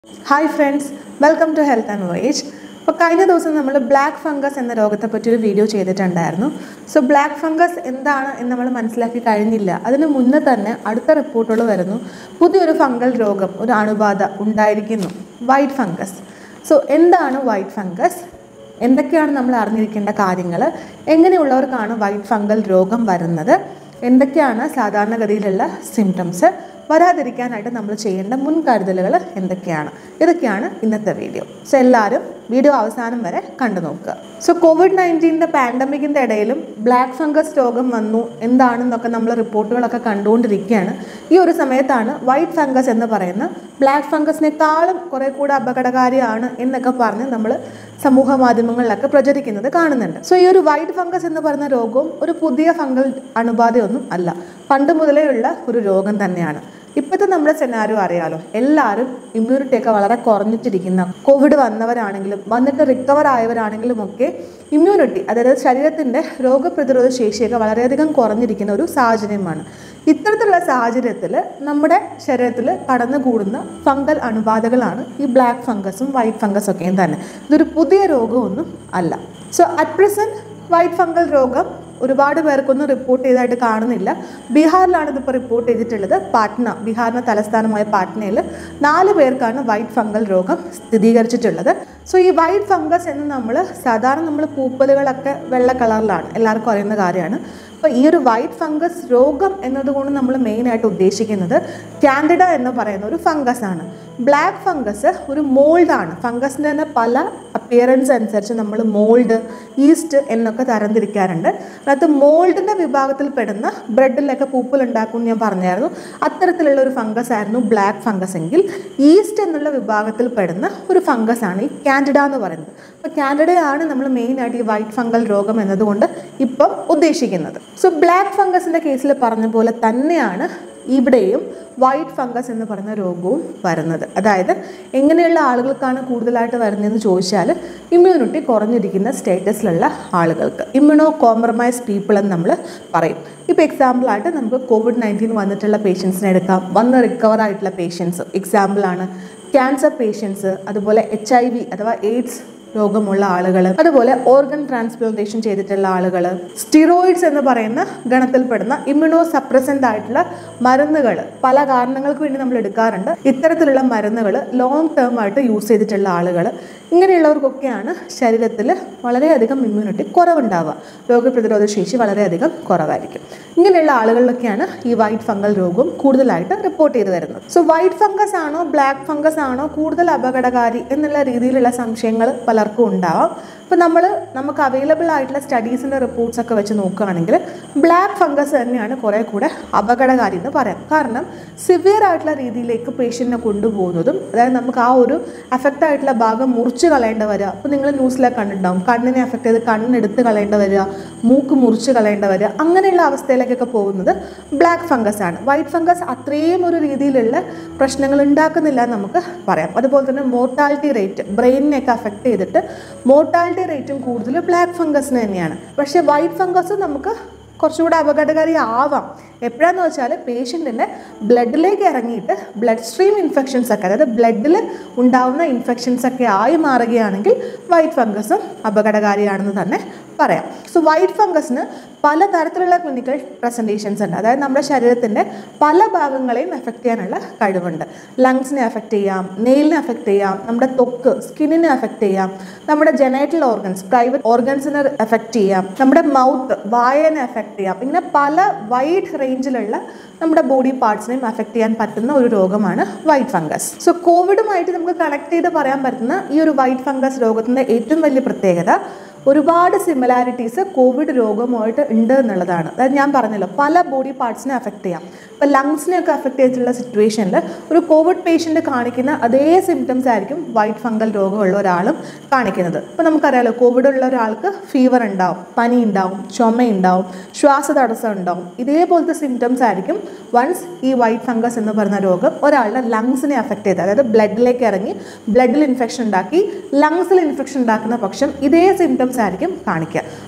hi friends welcome to health and voyage അപ്പോൾ കഴിഞ്ഞ ദിവസം നമ്മൾ ബ്ലാക്ക് ഫംഗസ് എന്ന രോഗത്തെ പറ്റി ഒരു വീഡിയോ ചെയ്തിട്ടുണ്ടായിരുന്നു സോ ബ്ലാക്ക് ഫംഗസ് എന്താണ് എന്ന് നമ്മൾ മനസ്സിലാക്കി കഴിഞ്ഞില്ല അതിന് മുന്നേ തന്നെ അടുത്ത റിപ്പോർട്ടുകൾ വരുന്നു പുതിയൊരു ഫംഗൽ രോഗം ഒരു അണുബാധ ഉണ്ടായിരിക്കുന്നു വൈറ്റ് ഫംഗസ് സോ എന്താണ് വൈറ്റ് ഫംഗസ് എന്തൊക്കെയാണ് നമ്മൾ അറിഞ്ഞിരിക്കേണ്ട കാര്യങ്ങൾ എങ്ങനെയുള്ളവർക്കാണ് വൈറ്റ് ഫംഗൽ രോഗം വരുന്നത് എന്തൊക്കെയാണ് സാധാരണഗതിയിലുള്ള സിംറ്റംസ് വരാതിരിക്കാനായിട്ട് നമ്മൾ ചെയ്യേണ്ട മുൻകരുതലുകൾ എന്തൊക്കെയാണ് ഇതൊക്കെയാണ് ഇന്നത്തെ വീഡിയോ സോ എല്ലാവരും വീഡിയോ അവസാനം വരെ കണ്ടു നോക്കുക സോ കോവിഡ് നയൻറ്റീൻ്റെ പാൻഡമിക്കിൻ്റെ ഇടയിലും ബ്ലാക്ക് ഫംഗസ് രോഗം വന്നു എന്താണെന്നൊക്കെ നമ്മൾ റിപ്പോർട്ടുകളൊക്കെ കണ്ടുകൊണ്ടിരിക്കുകയാണ് ഈ ഒരു സമയത്താണ് വൈറ്റ് ഫംഗസ് എന്ന് പറയുന്ന ബ്ലാക്ക് ഫംഗസിനേക്കാളും കുറെ കൂടെ അപകടകാരിയാണ് എന്നൊക്കെ പറഞ്ഞ് നമ്മൾ സമൂഹ മാധ്യമങ്ങളിലൊക്കെ പ്രചരിക്കുന്നത് കാണുന്നുണ്ട് സോ ഈ ഒരു വൈറ്റ് ഫംഗസ് എന്ന് പറയുന്ന രോഗവും ഒരു പുതിയ ഫംഗൽ അണുബാധയൊന്നും അല്ല പണ്ട് മുതലേ ഉള്ള ഒരു രോഗം തന്നെയാണ് ഇപ്പോഴത്തെ നമ്മുടെ സെനാരിയോ അറിയാലോ എല്ലാവരും ഇമ്മ്യൂണിറ്റി ഒക്കെ വളരെ കുറഞ്ഞിട്ടിരിക്കുന്ന കോവിഡ് വന്നവരാണെങ്കിലും വന്നിട്ട് റിക്കവർ ആയവരാണെങ്കിലും ഒക്കെ ഇമ്മ്യൂണിറ്റി അതായത് ശരീരത്തിൻ്റെ രോഗപ്രതിരോധ ശേഷിയൊക്കെ വളരെയധികം കുറഞ്ഞിരിക്കുന്ന ഒരു സാഹചര്യമാണ് ഇത്തരത്തിലുള്ള സാഹചര്യത്തിൽ നമ്മുടെ ശരീരത്തിൽ കടന്നുകൂടുന്ന ഫംഗൽ അണുബാധകളാണ് ഈ ബ്ലാക്ക് ഫംഗസും വൈറ്റ് ഫംഗസും ഒക്കെയും തന്നെ ഇതൊരു പുതിയ രോഗമൊന്നും അല്ല so at present white fungal രോഗം ഒരുപാട് പേർക്കൊന്നും റിപ്പോർട്ട് ചെയ്തതായിട്ട് കാണുന്നില്ല ബീഹാറിലാണ് ഇതിപ്പോൾ റിപ്പോർട്ട് ചെയ്തിട്ടുള്ളത് പാട്ന ബീഹാറിൻ്റെ തലസ്ഥാനമായ പാട്നയിൽ നാല് പേർക്കാണ് വൈറ്റ് ഫംഗൽ രോഗം സ്ഥിരീകരിച്ചിട്ടുള്ളത് സോ ഈ വൈറ്റ് ഫംഗസ് എന്ന് നമ്മൾ സാധാരണ നമ്മൾ പൂപ്പലുകളൊക്കെ വെള്ള കളറിലാണ് എല്ലാവർക്കും അറിയുന്ന കാര്യമാണ് അപ്പോൾ ഈ ഒരു വൈറ്റ് ഫംഗസ് രോഗം എന്നതുകൊണ്ട് നമ്മൾ മെയിനായിട്ട് ഉദ്ദേശിക്കുന്നത് കാൻഡിഡ എന്ന് പറയുന്ന ഒരു ഫംഗസ് ആണ് ബ്ലാക്ക് ഫംഗസ് ഒരു മോൾഡാണ് ഫംഗസിൻ്റെ തന്നെ പല അപ്പിയറൻസ് അനുസരിച്ച് നമ്മൾ മോൾഡ് ഈസ്റ്റ് എന്നൊക്കെ തരംതിരിക്കാറുണ്ട് അതിനകത്ത് മോൾഡിൻ്റെ വിഭാഗത്തിൽ പെടുന്ന ബ്രെഡിലൊക്കെ പൂപ്പൽ ഉണ്ടാക്കും ഞാൻ പറഞ്ഞായിരുന്നു അത്തരത്തിലുള്ള ഒരു ഫംഗസ് ആയിരുന്നു ബ്ലാക്ക് ഫംഗസ് എങ്കിൽ ഈസ്റ്റ് എന്നുള്ള വിഭാഗത്തിൽ പെടുന്ന ഒരു ഫംഗസ് ആണ് ഈ കാൻഡിഡ എന്ന് പറയുന്നത് അപ്പോൾ കാൻഡിഡയാണ് നമ്മൾ മെയിനായിട്ട് ഈ വൈറ്റ് ഫംഗൽ രോഗം എന്നതുകൊണ്ട് ഇപ്പം ഉദ്ദേശിക്കുന്നത് സോ ബ്ലാക്ക് ഫംഗസിൻ്റെ കേസിൽ പറഞ്ഞ പോലെ തന്നെയാണ് ഇവിടെയും വൈറ്റ് ഫംഗസ് എന്ന് പറയുന്ന രോഗവും വരുന്നത് അതായത് എങ്ങനെയുള്ള ആളുകൾക്കാണ് കൂടുതലായിട്ട് വരുന്നതെന്ന് ചോദിച്ചാൽ ഇമ്മ്യൂണിറ്റി കുറഞ്ഞിരിക്കുന്ന സ്റ്റേറ്റസിലുള്ള ആളുകൾക്ക് ഇമ്മ്യൂണോ കോംപ്രമൈസ് പീപ്പിൾ എന്ന് നമ്മൾ പറയും ഇപ്പോൾ എക്സാമ്പിളായിട്ട് നമുക്ക് കോവിഡ് നയൻറ്റീൻ വന്നിട്ടുള്ള പേഷ്യൻസിനെ എടുക്കാം വന്ന് റിക്കവർ ആയിട്ടുള്ള പേഷ്യൻസ് എക്സാമ്പിളാണ് ക്യാൻസർ പേഷ്യൻസ് അതുപോലെ എച്ച് ഐ വി അഥവാ എയ്ഡ്സ് രോഗമുള്ള ആളുകൾ അതുപോലെ ഓർഗൻ ട്രാൻസ്പ്ലാന്റേഷൻ ചെയ്തിട്ടുള്ള ആളുകൾ സ്റ്റിറോയിഡ്സ് എന്ന് പറയുന്ന ഗണത്തിൽപ്പെടുന്ന ഇമ്മ്യൂണോ സപ്രസൻ്റ് ആയിട്ടുള്ള മരുന്നുകൾ പല കാരണങ്ങൾക്ക് വേണ്ടി നമ്മൾ എടുക്കാറുണ്ട് ഇത്തരത്തിലുള്ള മരുന്നുകൾ ലോങ് ടേം ആയിട്ട് യൂസ് ചെയ്തിട്ടുള്ള ആളുകൾ ഇങ്ങനെയുള്ളവർക്കൊക്കെയാണ് ശരീരത്തിൽ വളരെയധികം ഇമ്മ്യൂണിറ്റി കുറവുണ്ടാവുക രോഗപ്രതിരോധ ശേഷി വളരെയധികം കുറവായിരിക്കും ഇങ്ങനെയുള്ള ആളുകളിലൊക്കെയാണ് ഈ വൈറ്റ് ഫംഗൽ രോഗവും കൂടുതലായിട്ട് റിപ്പോർട്ട് ചെയ്ത് വരുന്നത് സോ വൈറ്റ് ഫംഗസ് ആണോ ബ്ലാക്ക് ഫംഗസ് ആണോ കൂടുതൽ അപകടകാരി എന്നുള്ള രീതിയിലുള്ള സംശയങ്ങൾ പലർക്കും ഉണ്ടാവാം അപ്പോൾ നമ്മൾ നമുക്ക് അവൈലബിൾ ആയിട്ടുള്ള സ്റ്റഡീസിൻ്റെ റിപ്പോർട്ട്സ് ഒക്കെ വെച്ച് നോക്കുകയാണെങ്കിൽ ബ്ലാക്ക് ഫംഗസ് തന്നെയാണ് കുറേ കൂടെ അപകടകാരി എന്ന് പറയാം കാരണം സിവിയർ ആയിട്ടുള്ള രീതിയിലേക്ക് പേഷ്യൻറ്റിനെ കൊണ്ടുപോകുന്നതും അതായത് നമുക്ക് ആ ഒരു അഫക്റ്റ് ആയിട്ടുള്ള ഭാഗം മുറിച്ച് കളയേണ്ട വരിക അപ്പോൾ നിങ്ങൾ ന്യൂസിലൊക്കെ കണ്ടിട്ടുണ്ടാവും കണ്ണിനെ അഫക്റ്റ് ചെയ്ത് കണ്ണെടുത്ത് കളയേണ്ട വരിക മൂക്ക് മുറിച്ച് കളയേണ്ട വരിക അങ്ങനെയുള്ള അവസ്ഥയിലേക്കൊക്കെ പോകുന്നത് ബ്ലാക്ക് ഫംഗസ് ആണ് വൈറ്റ് ഫംഗസ് അത്രയും ഒരു രീതിയിലുള്ള പ്രശ്നങ്ങൾ ഉണ്ടാക്കുന്നില്ല എന്ന് നമുക്ക് പറയാം അതുപോലെ തന്നെ മോർട്ടാലിറ്റി റേറ്റ് ബ്രെയിനിനെയൊക്കെ അഫക്റ്റ് ചെയ്തിട്ട് മോർട്ടാലിറ്റി റേറ്റും കൂടുതൽ ബ്ലാക്ക് ഫംഗസിന് തന്നെയാണ് പക്ഷേ വൈറ്റ് ഫംഗസ് നമുക്ക് കുറച്ചുകൂടെ അപകടകാരി ആവാം എപ്പോഴാന്ന് വെച്ചാൽ പേഷ്യൻറ്റിൻ്റെ ബ്ലഡിലേക്ക് ഇറങ്ങിയിട്ട് ബ്ലഡ് സ്ട്രീം ഇൻഫെക്ഷൻസ് ഒക്കെ അതായത് ബ്ലഡിൽ ഉണ്ടാവുന്ന ഇൻഫെക്ഷൻസ് ഒക്കെ ആയി മാറുകയാണെങ്കിൽ വൈറ്റ് ഫംഗസും അപകടകാരിയാണെന്ന് തന്നെ പറയാം സോ വൈറ്റ് ഫംഗസിന് പല തരത്തിലുള്ള ക്ലിനിക്കൽ പ്രസൻറ്റേഷൻസ് ഉണ്ട് അതായത് നമ്മുടെ ശരീരത്തിൻ്റെ പല ഭാഗങ്ങളെയും എഫക്റ്റ് ചെയ്യാനുള്ള കഴിവുണ്ട് ലങ്സിനെ എഫക്റ്റ് ചെയ്യാം നെയിലിനെ എഫക്റ്റ് ചെയ്യാം നമ്മുടെ ത്വക്ക് സ്കിന്നിനെ എഫക്റ്റ് ചെയ്യാം നമ്മുടെ ജനൈറ്റൽ ഓർഗൻസ് പ്രൈവറ്റ് ഓർഗൻസിനെ എഫക്റ്റ് ചെയ്യാം നമ്മുടെ മൗത്ത് വായനെ എഫക്റ്റ് ചെയ്യാം ഇങ്ങനെ പല വൈഡ് റേഞ്ചിലുള്ള നമ്മുടെ ബോഡി പാർട്സിനെയും അഫക്റ്റ് ചെയ്യാൻ പറ്റുന്ന ഒരു രോഗമാണ് വൈറ്റ് ഫംഗസ് സോ കോവിഡുമായിട്ട് നമുക്ക് കണക്ട് ചെയ്ത് പറയാൻ പറ്റുന്ന ഈ ഒരു വൈറ്റ് ഫംഗസ് രോഗത്തിൻ്റെ ഏറ്റവും വലിയ പ്രത്യേകത ഒരുപാട് സിമിലാരിറ്റീസ് കോവിഡ് രോഗമായിട്ട് ഉണ്ട് എന്നുള്ളതാണ് അതായത് ഞാൻ പറഞ്ഞല്ലോ പല ബോഡി പാർട്സിനെ അഫക്റ്റ് ചെയ്യാം ഇപ്പോൾ ലങ്സിനെയൊക്കെ അഫക്റ്റ് ചെയ്തിട്ടുള്ള സിറ്റുവേഷനിൽ ഒരു കോവിഡ് പേഷ്യൻ്റ് കാണിക്കുന്ന അതേ സിംറ്റംസ് ആയിരിക്കും വൈറ്റ് ഫംഗൽ രോഗമുള്ള ഒരാളും കാണിക്കുന്നത് ഇപ്പോൾ നമുക്കറിയാലോ കോവിഡ് ഉള്ള ഒരാൾക്ക് ഫീവർ ഉണ്ടാവും പനി ഉണ്ടാവും ചുമ ഉണ്ടാവും ശ്വാസതടസ്സം ഉണ്ടാവും ഇതേപോലത്തെ സിംറ്റംസ് ആയിരിക്കും വൺസ് ഈ വൈറ്റ് ഫംഗസ് എന്ന് പറയുന്ന രോഗം ഒരാളുടെ ലങ്സിനെ അഫക്റ്റ് ചെയ്ത് അതായത് ബ്ലഡിലേക്ക് ഇറങ്ങി ബ്ലഡിൽ ഇൻഫെക്ഷൻ ഉണ്ടാക്കി ലങ്സിൽ ഇൻഫെക്ഷൻ ഉണ്ടാക്കുന്ന പക്ഷം ഇതേ സിംറ്റംസ് ആയിരിക്കും കാണിക്കുക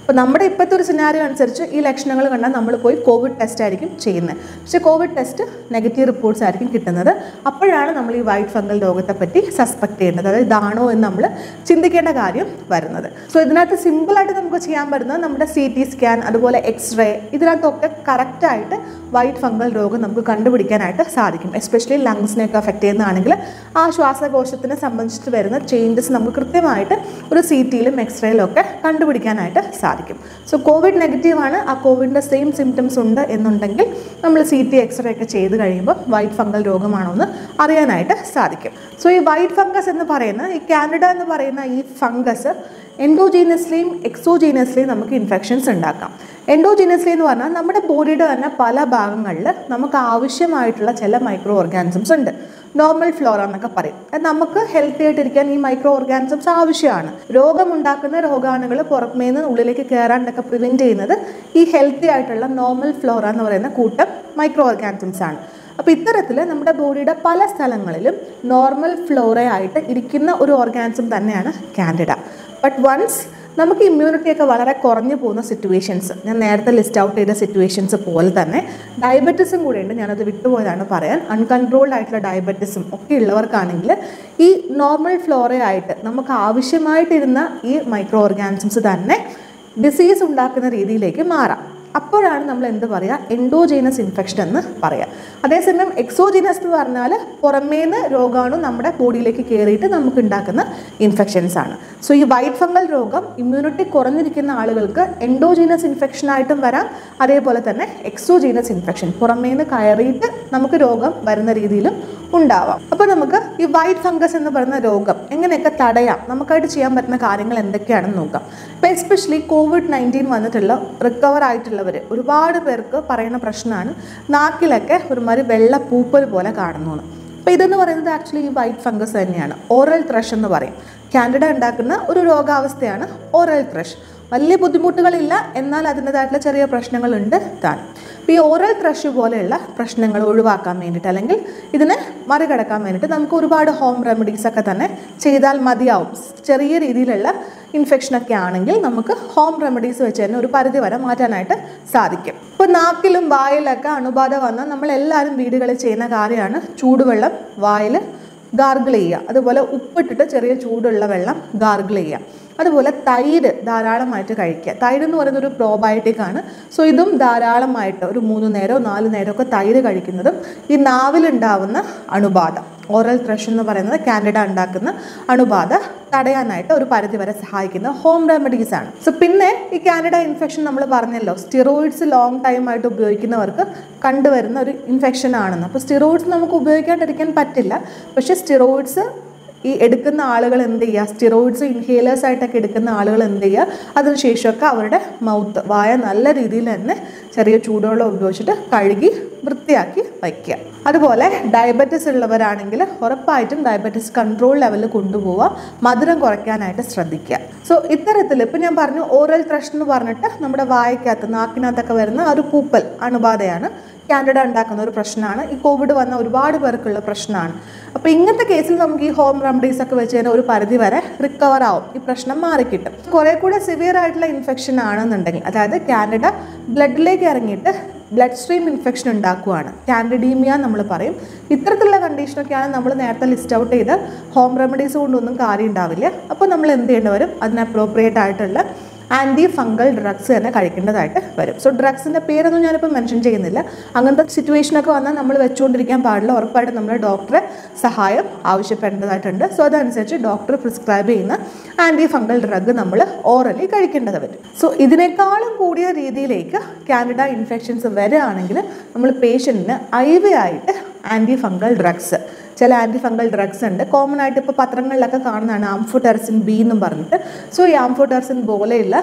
അപ്പോൾ നമ്മുടെ ഇപ്പോഴത്തെ ഒരു സിനാരിയോ അനുസരിച്ച് ഈ ലക്ഷണങ്ങൾ കണ്ടാൽ നമ്മൾ പോയി കോവിഡ് ടെസ്റ്റ് ആയിരിക്കും ചെയ്യുന്നത് പക്ഷേ കോവിഡ് ടെസ്റ്റ് നെഗറ്റീവ് റിപ്പോർട്ട്സ് ആയിരിക്കും കിട്ടുന്നത് അപ്പോഴാണ് നമ്മൾ ഈ വൈറ്റ് ഫംഗൽ രോഗത്തെ പറ്റി സസ്പെക്ട് ചെയ്യേണ്ടത് അതായത് ഇതാണോ എന്ന് നമ്മൾ ചിന്തിക്കേണ്ട കാര്യം വരുന്നത് സോ ഇതിനകത്ത് സിമ്പിളായിട്ട് നമുക്ക് ചെയ്യാൻ പറ്റുന്നത് നമ്മുടെ സി ടി സ്കാൻ അതുപോലെ എക്സ്റേ ഇതിനകത്തൊക്കെ കറക്റ്റായിട്ട് വൈറ്റ് ഫംഗൽ രോഗം നമുക്ക് കണ്ടുപിടിക്കാനായിട്ട് സാധിക്കും എസ്പെഷ്യലി ലങ്സിനെയൊക്കെ അഫക്റ്റ് ചെയ്യുന്നതാണെങ്കിൽ ആ ശ്വാസകോശത്തിനെ സംബന്ധിച്ചിട്ട് വരുന്ന ചേഞ്ചസ് നമുക്ക് കൃത്യമായിട്ട് ഒരു സി ടിയിലും എക്സ്റേയിലും ഒക്കെ കണ്ടുപിടിക്കാനായിട്ട് സാധിക്കും സോ കോവിഡ് നെഗറ്റീവ് ആണ് ആ കോവിഡിൻ്റെ സെയിം സിംറ്റംസ് ഉണ്ട് എന്നുണ്ടെങ്കിൽ നമ്മൾ സി ടി എക്സ്റേ ഒക്കെ ചെയ്ത് കഴിയുമ്പോൾ വൈറ്റ് ഫംഗൽ രോഗമാണോ എന്ന് അറിയാനായിട്ട് സാധിക്കും സോ ഈ വൈറ്റ് ഫംഗസ് എന്ന് പറയുന്ന ഈ കാനഡ എന്ന് പറയുന്ന ഈ ഫംഗസ് എൻഡോജീനസ്ലിയും എക്സോജീനസ്ലിയും നമുക്ക് ഇൻഫെക്ഷൻസ് ഉണ്ടാക്കാം എൻഡോജീനസ്ലി എന്ന് പറഞ്ഞാൽ നമ്മുടെ ബോഡിയുടെ തന്നെ പല ഭാഗങ്ങളിൽ നമുക്ക് ആവശ്യമായിട്ടുള്ള ചില മൈക്രോ ഓർഗാനിസംസ് ഉണ്ട് നോർമൽ ഫ്ലോറ എന്നൊക്കെ പറയും അത് നമുക്ക് ഹെൽത്തി ആയിട്ടിരിക്കാൻ ഈ മൈക്രോ ഓർഗാനിസംസ് ആവശ്യമാണ് രോഗമുണ്ടാക്കുന്ന രോഗാണുകൾ പുറമേ നിന്ന് ഉള്ളിലേക്ക് കയറാണ്ടൊക്കെ പ്രിവെൻറ്റ് ചെയ്യുന്നത് ഈ ഹെൽത്തി ആയിട്ടുള്ള നോർമൽ ഫ്ലോറ എന്ന് പറയുന്ന കൂട്ടം മൈക്രോ ഓർഗാനിസംസ് ആണ് അപ്പോൾ ഇത്തരത്തിൽ നമ്മുടെ ബോഡിയുടെ പല സ്ഥലങ്ങളിലും നോർമൽ ഫ്ലോറയായിട്ട് ഇരിക്കുന്ന ഒരു ഓർഗാനിസം തന്നെയാണ് കാൻഡിഡ ബട്ട് വൺസ് നമുക്ക് ഇമ്മ്യൂണിറ്റി ഒക്കെ വളരെ കുറഞ്ഞു പോകുന്ന സിറ്റുവേഷൻസ് ഞാൻ നേരത്തെ ലിസ്റ്റ് ഔട്ട് ചെയ്ത സിറ്റുവേഷൻസ് പോലെ തന്നെ ഡയബറ്റീസും കൂടെ ഉണ്ട് ഞാനത് വിട്ടുപോയതാണ് പറയാൻ അൺകൺട്രോൾഡ് ആയിട്ടുള്ള ഡയബറ്റീസും ഒക്കെ ഉള്ളവർക്കാണെങ്കിൽ ഈ നോർമൽ ഫ്ലോറയായിട്ട് നമുക്ക് ആവശ്യമായിട്ടിരുന്ന ഈ മൈക്രോ ഓർഗാനിസംസ് തന്നെ ഡിസീസ് ഉണ്ടാക്കുന്ന രീതിയിലേക്ക് മാറാം അപ്പോഴാണ് നമ്മൾ എന്ത് പറയുക എൻഡോജീനസ് ഇൻഫെക്ഷൻ എന്ന് പറയുക അതേസമയം എക്സോജീനസ് എന്ന് പറഞ്ഞാൽ പുറമേന്ന് രോഗാണു നമ്മുടെ ബോഡിയിലേക്ക് കയറിയിട്ട് നമുക്ക് ഉണ്ടാക്കുന്ന ഇൻഫെക്ഷൻസ് ആണ് സോ ഈ വൈറ്റ് ഫംഗൽ രോഗം ഇമ്മ്യൂണിറ്റി കുറഞ്ഞിരിക്കുന്ന ആളുകൾക്ക് എൻഡോജീനസ് ഇൻഫെക്ഷൻ ആയിട്ടും വരാം അതേപോലെ തന്നെ എക്സോജീനസ് ഇൻഫെക്ഷൻ പുറമേന്ന് കയറിയിട്ട് നമുക്ക് രോഗം വരുന്ന രീതിയിലും ഉണ്ടാവാം അപ്പോൾ നമുക്ക് ഈ വൈറ്റ് ഫംഗസ് എന്ന് പറയുന്ന രോഗം എങ്ങനെയൊക്കെ തടയാം നമുക്കായിട്ട് ചെയ്യാൻ പറ്റുന്ന കാര്യങ്ങൾ എന്തൊക്കെയാണെന്ന് നോക്കാം ഇപ്പോൾ എസ്പെഷ്യലി കോവിഡ് നയൻറ്റീൻ വന്നിട്ടുള്ള റിക്കവർ ആയിട്ടുള്ളവർ ഒരുപാട് പേർക്ക് പറയുന്ന പ്രശ്നമാണ് നാക്കിലൊക്കെ ഒരുമാതിരി വെള്ള പൂപ്പൽ പോലെ കാണുന്നു അപ്പോൾ ഇതെന്ന് പറയുന്നത് ആക്ച്വലി ഈ വൈറ്റ് ഫംഗസ് തന്നെയാണ് ഓറൽ ത്രഷ് എന്ന് പറയും കാൻഡിഡ ഉണ്ടാക്കുന്ന ഒരു രോഗാവസ്ഥയാണ് ഓറൽ ത്രഷ് വലിയ ബുദ്ധിമുട്ടുകളില്ല എന്നാൽ അതിൻ്റെതായിട്ടുള്ള ചെറിയ പ്രശ്നങ്ങളുണ്ട് താൻ അപ്പോൾ ഈ ഓറൽ ത്രഷ് പോലെയുള്ള പ്രശ്നങ്ങൾ ഒഴിവാക്കാൻ വേണ്ടിയിട്ട് അല്ലെങ്കിൽ ഇതിനെ മറികടക്കാൻ വേണ്ടിയിട്ട് നമുക്ക് ഒരുപാട് ഹോം റെമഡീസ് ഒക്കെ തന്നെ ചെയ്താൽ മതിയാവും ചെറിയ രീതിയിലുള്ള ഇൻഫെക്ഷനൊക്കെ ആണെങ്കിൽ നമുക്ക് ഹോം റെമഡീസ് വെച്ച് തന്നെ ഒരു പരിധി വരെ മാറ്റാനായിട്ട് സാധിക്കും ഇപ്പോൾ നാക്കിലും വായിലൊക്കെ അണുബാധ വന്നാൽ നമ്മൾ എല്ലാവരും വീടുകളിൽ ചെയ്യുന്ന കാര്യമാണ് ചൂടുവെള്ളം വായിൽ ഗാർഗിൾ ചെയ്യുക അതുപോലെ ഉപ്പിട്ടിട്ട് ചെറിയ ചൂടുള്ള വെള്ളം ഗാർഗിൾ ചെയ്യുക അതുപോലെ തൈര് ധാരാളമായിട്ട് കഴിക്കുക തൈര് എന്ന് പറയുന്നത് ഒരു പ്രോബയോട്ടിക് ആണ് സോ ഇതും ധാരാളമായിട്ട് ഒരു മൂന്ന് നേരമോ നാല് നേരമൊക്കെ തൈര് കഴിക്കുന്നതും ഈ നാവിലുണ്ടാവുന്ന അണുബാധ ഓറൽ ത്രഷ് എന്ന് പറയുന്നത് കാൻഡിഡ ഉണ്ടാക്കുന്ന അണുബാധ തടയാനായിട്ട് ഒരു പരിധി വരെ സഹായിക്കുന്ന ഹോം റെമഡീസ് ആണ് സോ പിന്നെ ഈ കാൻഡിഡ ഇൻഫെക്ഷൻ നമ്മൾ പറഞ്ഞല്ലോ സ്റ്റിറോയിഡ്സ് ലോങ് ടൈം ആയിട്ട് ഉപയോഗിക്കുന്നവർക്ക് കണ്ടുവരുന്ന ഒരു ഇൻഫെക്ഷൻ ആണെന്ന് അപ്പോൾ സ്റ്റിറോയിഡ്സ് നമുക്ക് ഉപയോഗിക്കാണ്ടിരിക്കാൻ പറ്റില്ല പക്ഷേ സ്റ്റിറോയിഡ്സ് ഈ എടുക്കുന്ന ആളുകൾ എന്ത് ചെയ്യുക സ്റ്റിറോയിഡ്സ് ഇൻഹേലേഴ്സ് ആയിട്ടൊക്കെ എടുക്കുന്ന ആളുകൾ എന്ത് ചെയ്യുക അതിനുശേഷമൊക്കെ അവരുടെ മൗത്ത് വായ നല്ല രീതിയിൽ തന്നെ ചെറിയ ചൂടുവെള്ളം ഉപയോഗിച്ചിട്ട് കഴുകി വൃത്തിയാക്കി വയ്ക്കുക അതുപോലെ ഡയബറ്റിസ് ഉള്ളവരാണെങ്കിൽ ഉറപ്പായിട്ടും ഡയബറ്റിസ് കൺട്രോൾ ലെവലിൽ കൊണ്ടുപോവുക മധുരം കുറയ്ക്കാനായിട്ട് ശ്രദ്ധിക്കുക സോ ഇത്തരത്തിൽ ഇപ്പം ഞാൻ പറഞ്ഞു ഓറൽ ത്രഷ് എന്ന് പറഞ്ഞിട്ട് നമ്മുടെ വായക്കകത്ത് നാക്കിനകത്തൊക്കെ വരുന്ന ആ ഒരു പൂപ്പൽ അണുബാധയാണ് കാൻഡിഡ ഉണ്ടാക്കുന്ന ഒരു പ്രശ്നമാണ് ഈ കോവിഡ് വന്ന ഒരുപാട് പേർക്കുള്ള പ്രശ്നമാണ് അപ്പോൾ ഇങ്ങനത്തെ കേസിൽ നമുക്ക് ഈ ഹോം റെമഡീസ് ഒക്കെ വെച്ച് തന്നെ ഒരു പരിധി വരെ റിക്കവർ ആവും ഈ പ്രശ്നം മാറിക്കിട്ടും കുറേ കൂടെ സിവിയർ ആയിട്ടുള്ള ഇൻഫെക്ഷൻ ആണെന്നുണ്ടെങ്കിൽ അതായത് കാൻഡിഡ ബ്ലഡിലേക്ക് ഇറങ്ങിയിട്ട് ബ്ലഡ് സ്ട്രീം ഇൻഫെക്ഷൻ ഉണ്ടാക്കുകയാണ് കാൻഡിഡീമിയ നമ്മൾ പറയും ഇത്തരത്തിലുള്ള കണ്ടീഷനൊക്കെയാണ് നമ്മൾ നേരത്തെ ലിസ്റ്റ് ഔട്ട് ചെയ്ത് ഹോം റെമഡീസ് കൊണ്ടൊന്നും കാര്യം ഉണ്ടാവില്ല അപ്പോൾ നമ്മൾ എന്ത് ചെയ്യേണ്ടി വരും അതിന് അപ്രോപ്രിയേറ്റ് ആയിട്ടുള്ള ആൻറ്റി ഫംഗൽ ഡ്രഗ്സ് തന്നെ കഴിക്കേണ്ടതായിട്ട് വരും സോ ഡ്രഗ്സിൻ്റെ പേരൊന്നും ഞാനിപ്പോൾ മെൻഷൻ ചെയ്യുന്നില്ല അങ്ങനത്തെ സിറ്റുവേഷനൊക്കെ വന്നാൽ നമ്മൾ വെച്ചുകൊണ്ടിരിക്കാൻ പാടില്ല ഉറപ്പായിട്ടും നമ്മൾ ഡോക്ടറെ സഹായം ആവശ്യപ്പെടേണ്ടതായിട്ടുണ്ട് സോ അതനുസരിച്ച് ഡോക്ടർ പ്രിസ്ക്രൈബ് ചെയ്യുന്ന ആൻറ്റി ഫംഗൽ ഡ്രഗ് നമ്മൾ ഓറലി കഴിക്കേണ്ടത് വരും സോ ഇതിനേക്കാളും കൂടിയ രീതിയിലേക്ക് കാനഡ ഇൻഫെക്ഷൻസ് വരികയാണെങ്കിൽ നമ്മൾ പേഷ്യൻറ്റിന് ഐ വി ആയിട്ട് ആൻറ്റി ഫംഗൽ ഡ്രഗ്സ് ചില ആൻറ്റി ഫംഗൽ ഡ്രഗ്സ് ഉണ്ട് കോമൺ ആയിട്ട് ഇപ്പോൾ പത്രങ്ങളിലൊക്കെ കാണുന്നതാണ് ആംഫോടെർസിൻ ബി എന്നും പറഞ്ഞിട്ട് സോ ഈ ആംഫോടെർസിൻ പോലെയുള്ള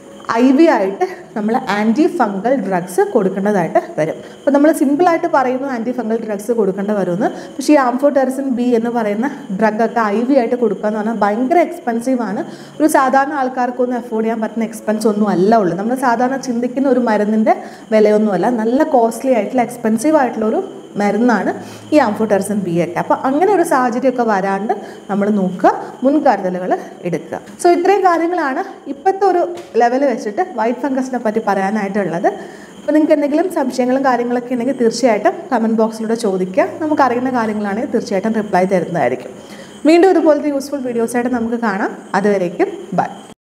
ഐ വി ആയിട്ട് നമ്മൾ ആൻറ്റി ഫംഗൽ ഡ്രഗ്സ് കൊടുക്കേണ്ടതായിട്ട് വരും അപ്പോൾ നമ്മൾ സിമ്പിളായിട്ട് പറയുന്നു ആൻറ്റി ഫംഗൽ ഡ്രഗ്സ് കൊടുക്കേണ്ട വരുമെന്ന് പക്ഷേ ഈ ആംഫോടെർസിൻ ബി എന്ന് പറയുന്ന ഡ്രഗൊക്കെ ഐ വി ആയിട്ട് കൊടുക്കുക എന്ന് പറഞ്ഞാൽ ഭയങ്കര എക്സ്പെൻസീവ് ആണ് ഒരു സാധാരണ ആൾക്കാർക്കൊന്നും അഫോർഡ് ചെയ്യാൻ പറ്റുന്ന എക്സ്പെൻസ് ഒന്നും അല്ല ഉള്ളൂ നമ്മൾ സാധാരണ ചിന്തിക്കുന്ന ഒരു മരുന്നിൻ്റെ വിലയൊന്നുമല്ല നല്ല കോസ്റ്റ്ലി ആയിട്ടുള്ള എക്സ്പെൻസീവ് ആയിട്ടുള്ള ഒരു മരുന്നാണ് ഈ ആംഫോടെറസിൻ ബി ഒക്കെ അപ്പോൾ അങ്ങനെ ഒരു സാഹചര്യമൊക്കെ വരാണ്ട് നമ്മൾ നോക്കുക മുൻകരുതലുകൾ എടുക്കുക സോ ഇത്രയും കാര്യങ്ങളാണ് ഇപ്പോഴത്തെ ഒരു ലെവൽ വെച്ചിട്ട് വൈറ്റ് ഫംഗസിനെ പറ്റി പറയാനായിട്ടുള്ളത് അപ്പോൾ നിങ്ങൾക്ക് എന്തെങ്കിലും സംശയങ്ങളും കാര്യങ്ങളൊക്കെ ഉണ്ടെങ്കിൽ തീർച്ചയായിട്ടും കമൻറ്റ് ബോക്സിലൂടെ ചോദിക്കുക നമുക്ക് അറിയുന്ന കാര്യങ്ങളാണെങ്കിൽ തീർച്ചയായിട്ടും റിപ്ലൈ തരുന്നതായിരിക്കും വീണ്ടും ഇതുപോലത്തെ യൂസ്ഫുൾ വീഡിയോസായിട്ട് നമുക്ക് കാണാം അതുവരേക്കും ബൈ